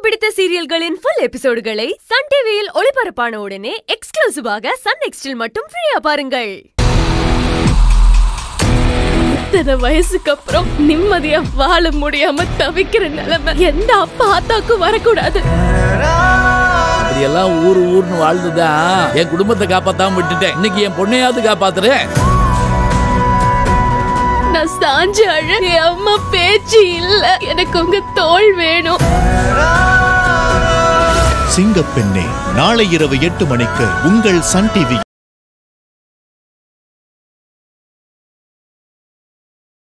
பிடித்த சீரியல்களின் full எபிசோடுகளை Sun டிவியில் ஒளிபரப்பான உடனே எக்ஸ்க்ளூசிவாக சன் நெக்ஸ்டில் மட்டும் ஃப்ரீயா பாருங்கள் இத்தனை வயசுக்கு அப்புறம் நிம்மதியா வாழ முடியாம தவிக்கிற நிலைமை எந்த அப்பா ஆத்தாக்கும் வரக்கூடாது அப்படியெல்லாம் ஊரு ஊர்னு வாழ்ந்துதான் என் குடும்பத்தை காப்பாத்தாம விட்டுட்டேன் இன்னைக்கு என் பொண்ணையாவது காப்பாத்துறேன் நான் சாஞ்சு அழ என் அம்மா பேச்சு இல்ல எனக்கு உங்க தோல் வேணும் சிங்கப்பெண்ணே நாளை இரவு எட்டு மணிக்கு உங்கள் சன் டிவியில்